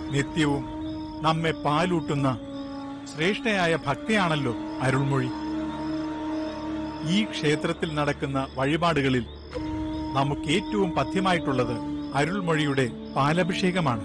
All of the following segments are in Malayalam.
നിത്യവും നമ്മെ പാലൂട്ടുന്ന ശ്രേഷ്ഠയായ ഭക്തിയാണല്ലോ അരുൾമൊഴി ഈ ക്ഷേത്രത്തിൽ നടക്കുന്ന വഴിപാടുകളിൽ നമുക്ക് ഏറ്റവും പഥ്യമായിട്ടുള്ളത് അരുൾമൊഴിയുടെ പാലഭിഷേകമാണ്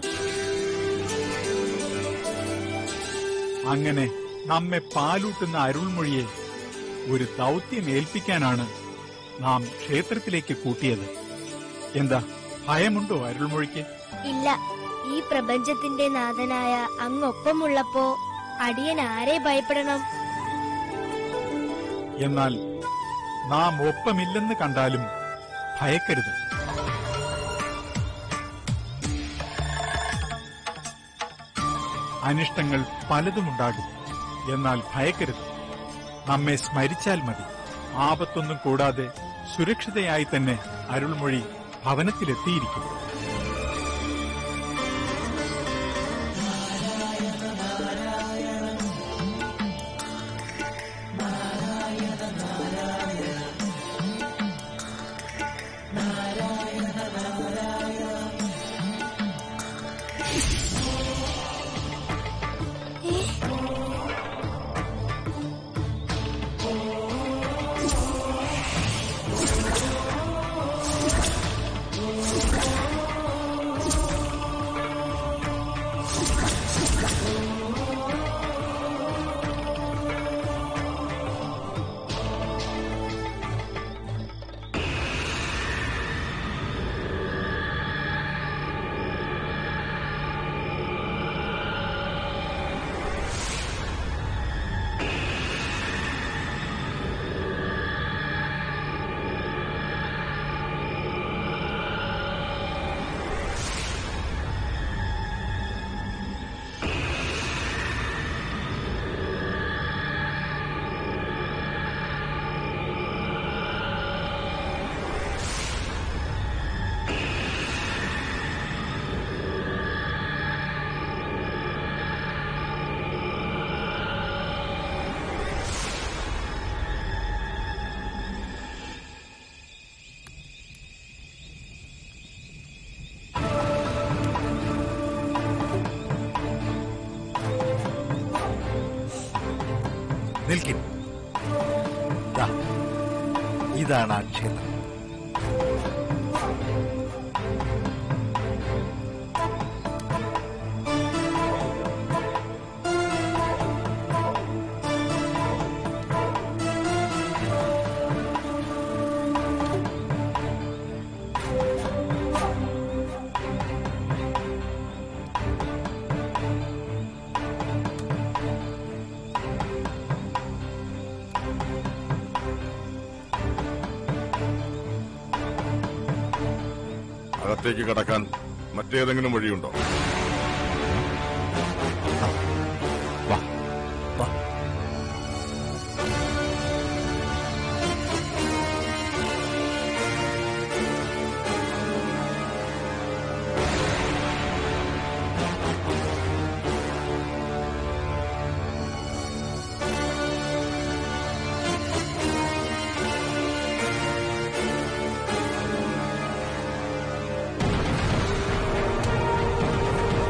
അങ്ങനെ നമ്മെ പാലൂട്ടുന്ന അരുൾമൊഴിയെ ഒരു ദൗത്യം ഏൽപ്പിക്കാനാണ് നാം ക്ഷേത്രത്തിലേക്ക് കൂട്ടിയത് എന്താ ഭയമുണ്ടോ അരുൾമൊഴിക്ക് ഇല്ല ഈ പ്രപഞ്ചത്തിന്റെ നാഥനായ അങ്ങൊപ്പമുള്ളപ്പോ അടിയൻ ആരെ ഭയപ്പെടണം എന്നാൽ നാം ഒപ്പമില്ലെന്ന് കണ്ടാലും ഭയക്കരുത് അനിഷ്ടങ്ങൾ പലതുമുണ്ടാകും എന്നാൽ ഭയക്കരുത് നമ്മെ സ്മരിച്ചാൽ മതി ആപത്തൊന്നും കൂടാതെ സുരക്ഷിതയായി തന്നെ അരുൾമൊഴി ഭവനത്തിലെത്തിയിരിക്കും നിൽക്കും ദാ, ഇതാണ് ആ ക്ഷേത്രം അകത്തേക്ക് കടക്കാൻ മറ്റേതെങ്കിലും വഴിയുണ്ടോ വാ വാ ആ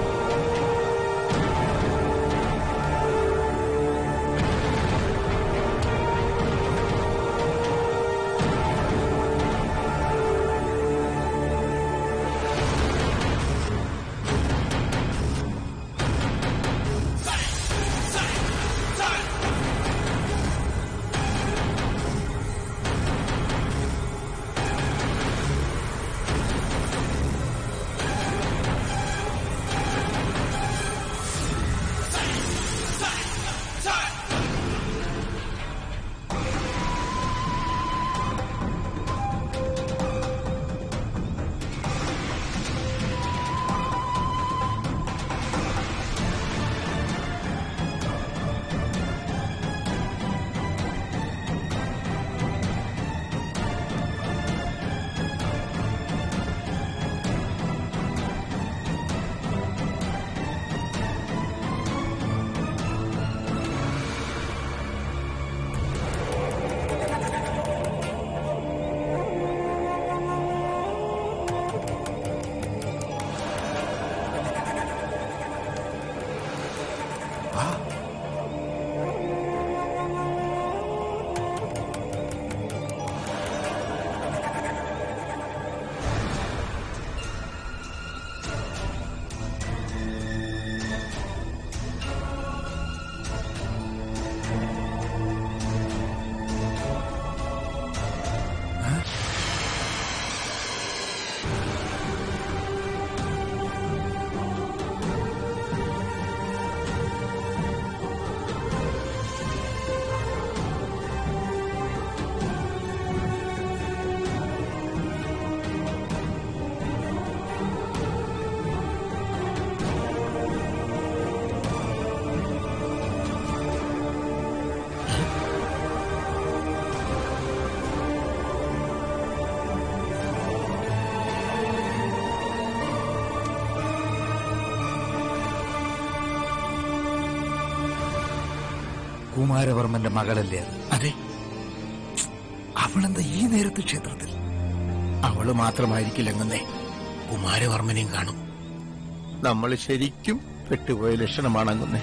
കുമാരവർമ്മന്റെ മകളല്ലേ അത് അതെ അവളെന്താ ഈ നേരത്ത് ക്ഷേത്രത്തിൽ അവള് മാത്രമായിരിക്കില്ല എങ്ങനെ കുമാരവർമ്മനെയും കാണും നമ്മൾ ശരിക്കും പെട്ടുപോയ ലക്ഷണമാണ് അങ്ങുന്നേ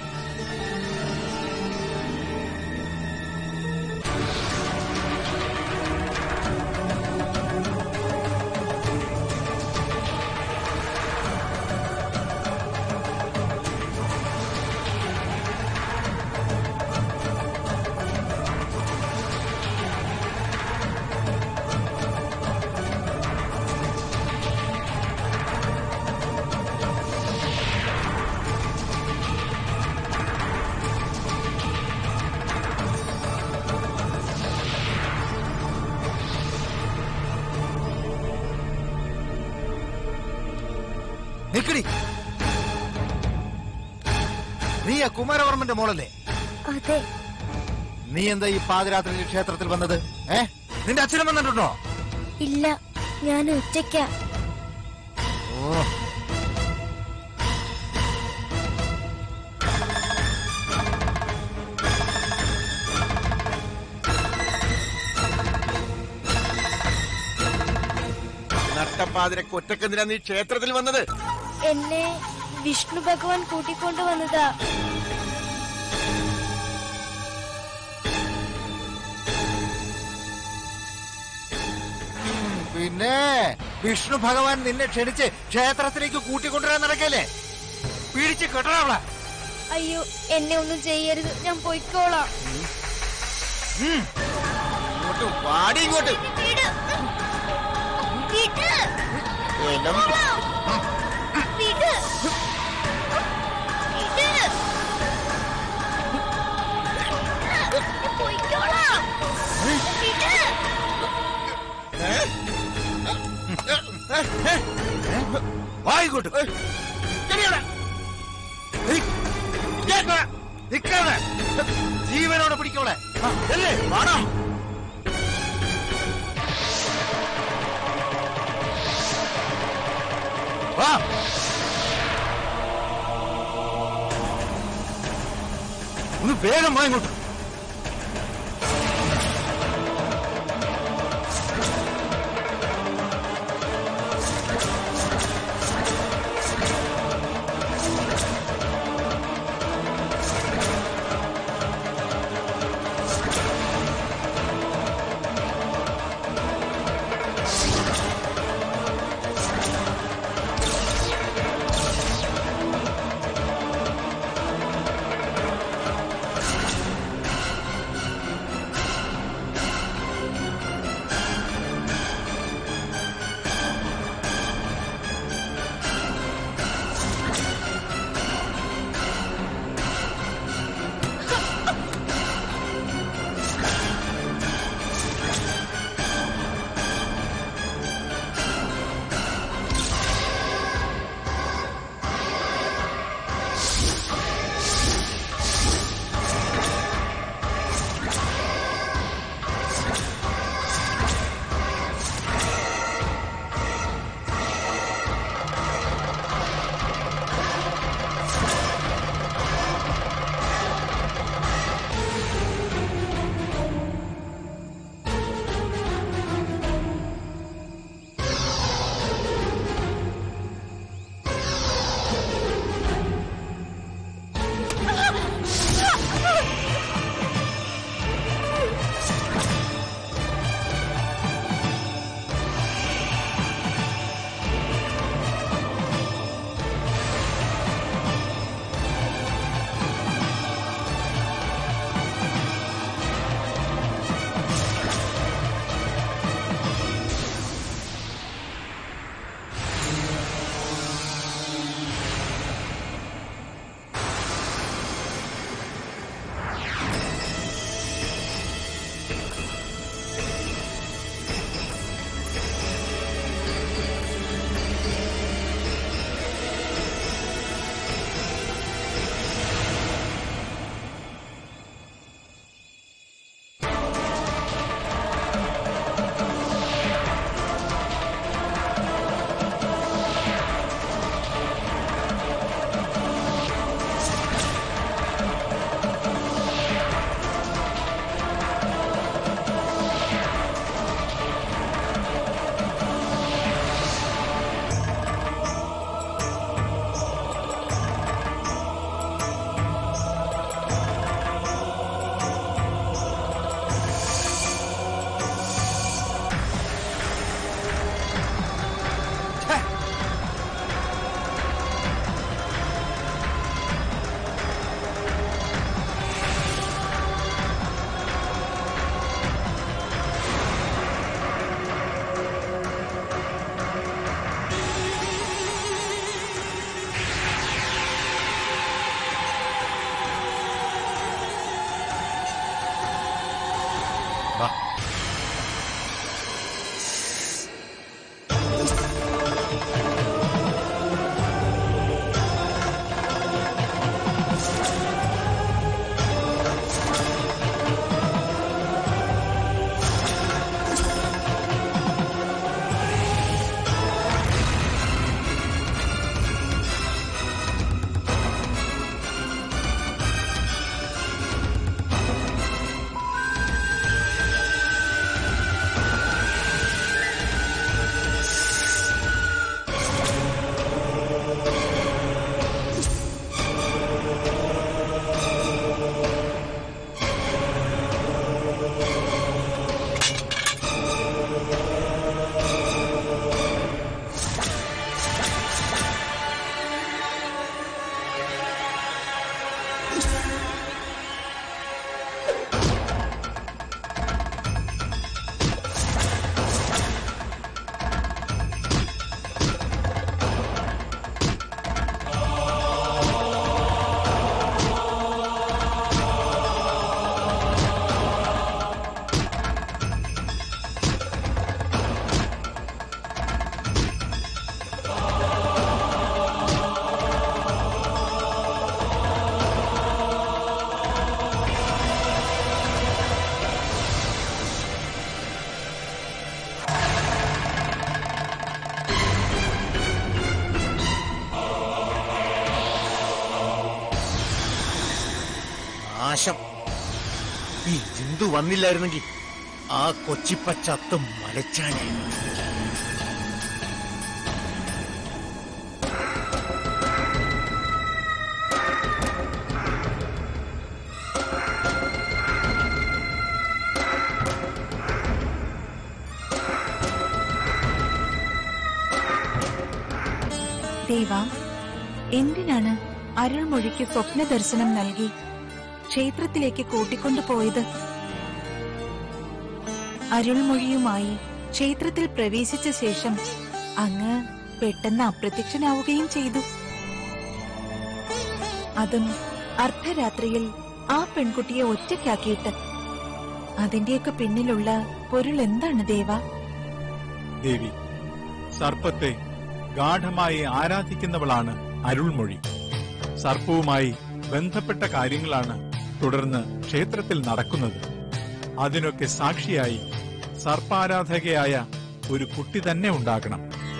നിക്കടി നീ ആ കുമാരവർമ്മന്റെ മോളല്ലേ അതെ നീ എന്താ ഈ പാതിരാത്രി ക്ഷേത്രത്തിൽ വന്നത് ഏ നിന്റെ അച്ഛനും വന്നിട്ടുണ്ടോ ഇല്ല ഞാൻ ഒറ്റയ്ക്കാ ഓ നട്ടപ്പാതിരക്ക് ഒറ്റക്കെന്തിനാ നീ ക്ഷേത്രത്തിൽ വന്നത് എന്നെ വിഷ്ണു ഭഗവാൻ കൂട്ടിക്കൊണ്ടു വന്നതാ പിന്നെ വിഷ്ണു ഭഗവാൻ നിന്നെ ക്ഷണിച്ച് ക്ഷേത്രത്തിലേക്ക് കൂട്ടിക്കൊണ്ടുവരാൻ നടക്കല്ലേ പിടിച്ച് കെട്ടണം അവളെ അയ്യോ എന്നെ ഒന്നും ചെയ്യരുത് ഞാൻ പൊയ്ക്കോളാം ഇങ്ങോട്ട് വാടി ഇങ്ങോട്ട് വിട്. വിട്. എലം. വിട്. വിട്. ഞാൻ പൊയ്ക്കോളാം. വിട്. വായിക്കോട്ട് നിക്കവിടെ ജീവനോടെ പിടിക്കോളെ അല്ലേ വാടാ വാ ഒന്ന് വേഗം വാ ഇങ്ങോട്ട് നാശം ഈ ജിന്തു വന്നില്ലായിരുന്നെങ്കിൽ ആ കൊച്ചിപ്പച്ചത്തും മലച്ചാനെ ദേവ എന്തിനാണ് അരുൾമൊഴിക്ക് സ്വപ്ന ദർശനം നൽകി ക്ഷേത്രത്തിലേക്ക് കൂട്ടിക്കൊണ്ടുപോയത് അരുൾമൊഴിയുമായി ക്ഷേത്രത്തിൽ പ്രവേശിച്ച ശേഷം അങ്ങ് പെട്ടെന്ന് അപ്രത്യക്ഷനാവുകയും ചെയ്തു അതും അർദ്ധരാത്രിയിൽ ആ പെൺകുട്ടിയെ ഒറ്റയ്ക്കാക്കിയിട്ട് അതിന്റെയൊക്കെ പിന്നിലുള്ള പൊരുൾ എന്താണ് ദേവ ദേവി സർപ്പത്തെ ഗാഠമായി ആരാധിക്കുന്നവളാണ് അരുൾമൊഴി സർപ്പവുമായി ബന്ധപ്പെട്ട കാര്യങ്ങളാണ് തുടർന്ന് ക്ഷേത്രത്തിൽ നടക്കുന്നത് അതിനൊക്കെ സാക്ഷിയായി സർപ്പാരാധകയായ ഒരു കുട്ടി തന്നെ ഉണ്ടാകണം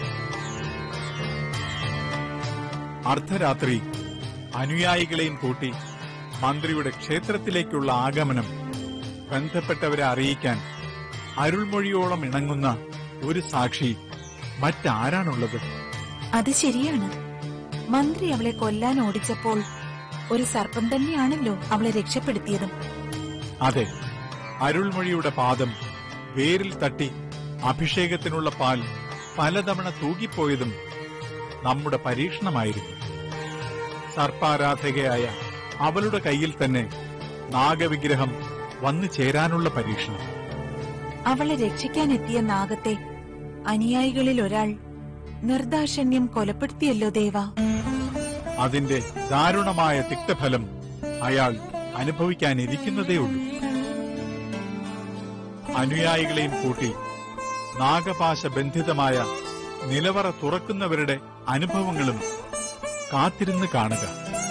അർദ്ധരാത്രി അനുയായികളെയും കൂട്ടി മന്ത്രിയുടെ ക്ഷേത്രത്തിലേക്കുള്ള ആഗമനം ബന്ധപ്പെട്ടവരെ അറിയിക്കാൻ അരുൾമൊഴിയോളം ഇണങ്ങുന്ന ഒരു സാക്ഷി മറ്റാരാണുള്ളത് അത് ശരിയാണ് മന്ത്രി അവളെ കൊല്ലാൻ ഓടിച്ചപ്പോൾ ഒരു സർപ്പം തന്നെയാണല്ലോ അവളെ രക്ഷപ്പെടുത്തിയതും അതെ അരുൾമൊഴിയുടെ പാദം വേരിൽ തട്ടി അഭിഷേകത്തിനുള്ള പാൽ പലതവണ തൂകിപ്പോയതും നമ്മുടെ പരീക്ഷണമായിരുന്നു സർപ്പാരാധകയായ അവളുടെ കയ്യിൽ തന്നെ നാഗവിഗ്രഹം വന്നു ചേരാനുള്ള പരീക്ഷണം അവളെ രക്ഷിക്കാനെത്തിയ നാഗത്തെ അനുയായികളിൽ ഒരാൾ നിർദാക്ഷണ്യം കൊലപ്പെടുത്തിയല്ലോ ദേവ അതിന്റെ ദാരുണമായ തിക്തഫലം അയാൾ അനുഭവിക്കാനിരിക്കുന്നതേയുള്ളൂ അനുയായികളെയും കൂട്ടി നാഗപാശ ബന്ധിതമായ നിലവറ തുറക്കുന്നവരുടെ അനുഭവങ്ങളും കാത്തിരുന്ന് കാണുക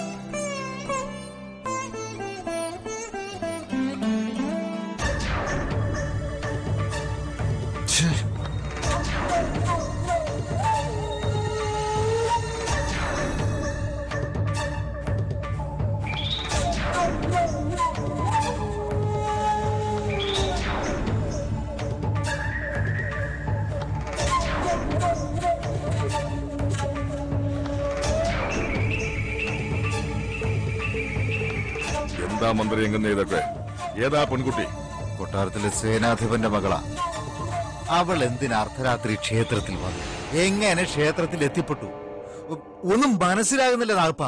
എന്താ മന്ത്രി എങ്ങനെ ഇതൊക്കെ ഏതാ പെൺകുട്ടി കൊട്ടാരത്തിലെ സേനാധിപന്റെ മകളാ അവൾ എന്തിന് അർദ്ധരാത്രി ക്ഷേത്രത്തിൽ വന്നു എങ്ങനെ ക്ഷേത്രത്തിൽ എത്തിപ്പെട്ടു ഒ- ഒന്നും മനസ്സിലാകുന്നില്ല നാഗപ്പ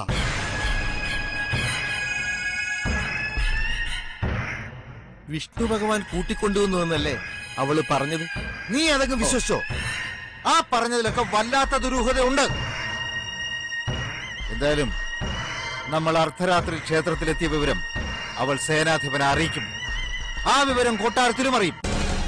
വിഷ്ണു ഭഗവാൻ കൂട്ടിക്കൊണ്ടുവന്നു എന്നല്ലേ അവള് പറഞ്ഞത് നീ അതൊക്കെ വിശ്വസിച്ചോ ആ പറഞ്ഞതിലൊക്കെ വല്ലാത്ത ദുരൂഹതയുണ്ട് എന്തായാലും നമ്മൾ അർദ്ധരാത്രി ക്ഷേത്രത്തിലെത്തിയ വിവരം അവൾ സേനാധിപനെ അറിയിക്കും ആ വിവരം കൊട്ടാരത്തിലും അറിയും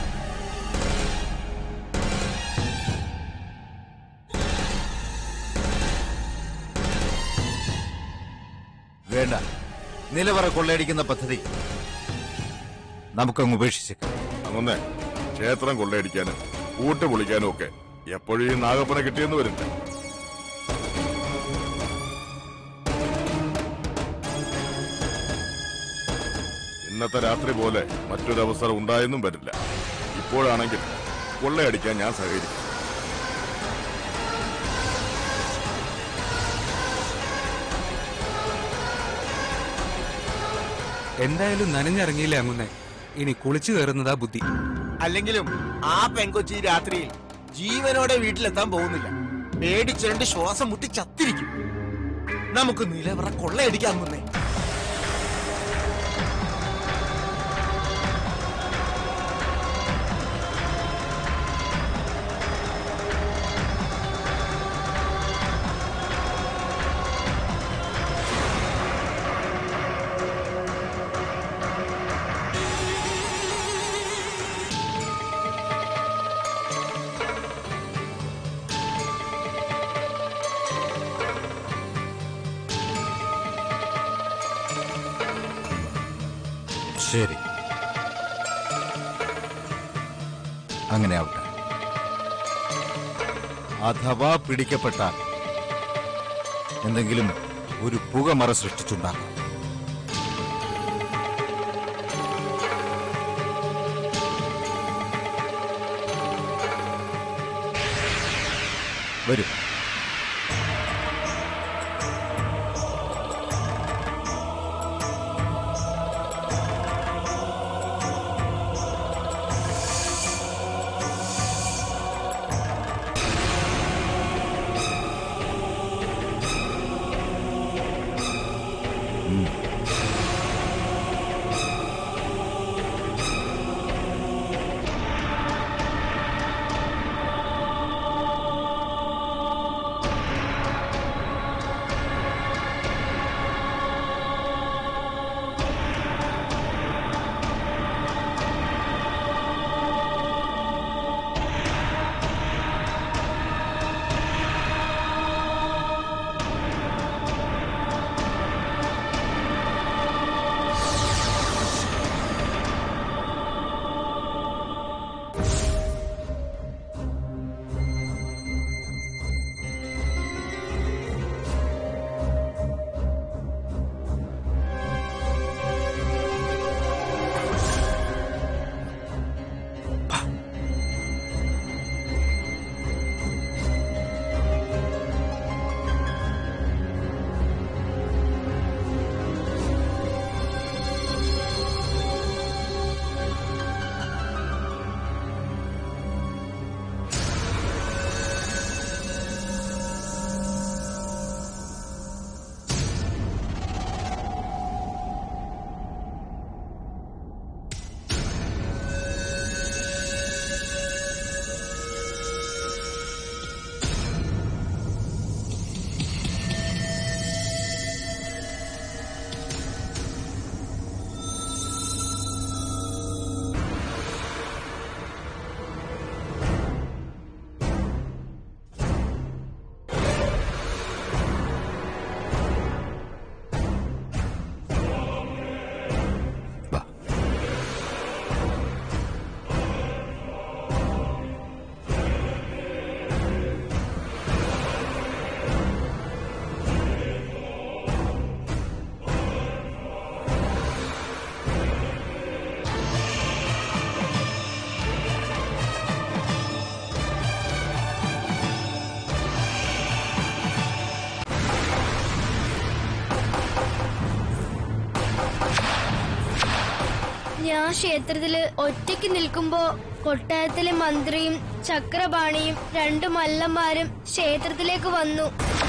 വേണ്ട നിലവറ കൊള്ളയടിക്കുന്ന പദ്ധതി നമുക്കങ്ങ് ഉപേക്ഷിച്ചേക്കാം അങ്ങനെ ക്ഷേത്രം കൊള്ളയടിക്കാനും കൂട്ട് പൊളിക്കാനും ഒക്കെ എപ്പോഴും ഈ നാഗപ്പനെ കിട്ടിയെന്ന് വരില്ല ഇന്നത്തെ രാത്രി പോലെ മറ്റൊരവസരം ഉണ്ടായെന്നും വരില്ല ഇപ്പോഴാണെങ്കിൽ കൊള്ളയടിക്കാൻ ഞാൻ സഹകരിക്കും എന്തായാലും നനഞ്ഞിറങ്ങിയില്ലേ അങ്ങുന്നേ ഇനി കുളിച്ചു കയറുന്നതാ ബുദ്ധി അല്ലെങ്കിലും ആ പെങ്കൊച്ചി ഈ രാത്രിയിൽ ജീവനോടെ വീട്ടിലെത്താൻ പോകുന്നില്ല പേടിച്ചുരണ്ട് ശ്വാസം മുട്ടി ചത്തിരിക്കും നമുക്ക് നിലവറ കൊള്ളയടിക്കാൻ മുന്നേ ശരി അങ്ങനെ ആവട്ടെ അഥവാ പിടിക്കപ്പെട്ടാൽ എന്തെങ്കിലും ഒരു പുകമറ സൃഷ്ടിച്ചുണ്ടാക്കാം വരൂ വാ ഞാൻ ക്ഷേത്രത്തില് ഒറ്റയ്ക്ക് നിൽക്കുമ്പോ കൊട്ടാരത്തിലെ മന്ത്രിയും ചക്രപാണിയും രണ്ടു മല്ലന്മാരും ക്ഷേത്രത്തിലേക്ക് വന്നു